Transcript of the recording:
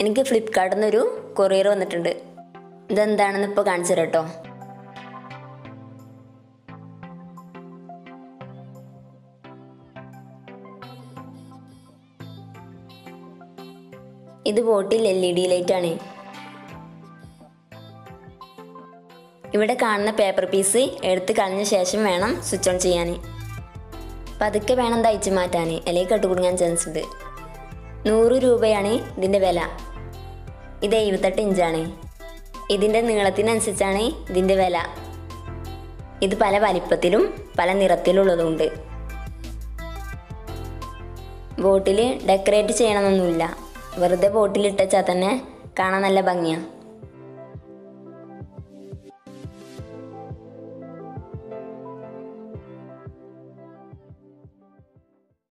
എനിക്ക് ഫ്ലിപ്കാർട്ടിൽ നിന്നൊരു കൊറിയർ വന്നിട്ടുണ്ട് ഇതെന്താണെന്ന് ഇപ്പോൾ കാണിച്ചു തരാം കേട്ടോ ഇത് bottle L E D light ആണ് ഇവിടെ കാണുന്ന പേപ്പർ പീസ് എടുത്ത് കളഞ്ഞ ശേഷം വേണം സ്വിച്ച് ഓൺ ചെയ്യാൻ പതുക്കെ വേണം തയ്ച്ച് മാറ്റാൻ അല്ലെങ്കിൽ കെട്ടുകുടുങ്ങാൻ ചാൻസ് ഉണ്ട് നൂറ് രൂപയാണ് ഇതിൻ്റെ വില ഇത് എഴുപത്തെട്ട് ഇഞ്ചാണ് ഇതിൻ്റെ നീളത്തിനനുസരിച്ചാണ് ഇതിൻ്റെ വില ഇത് പല വലിപ്പത്തിലും പല നിറത്തിലുള്ളതുണ്ട് ബോട്ടിൽ ഡെക്കറേറ്റ് ചെയ്യണമെന്നൊന്നുമില്ല വെറുതെ ബോട്ടിൽ ഇട്ടുവച്ചാൽ തന്നെ കാണാൻ നല്ല ഭംഗിയാണ്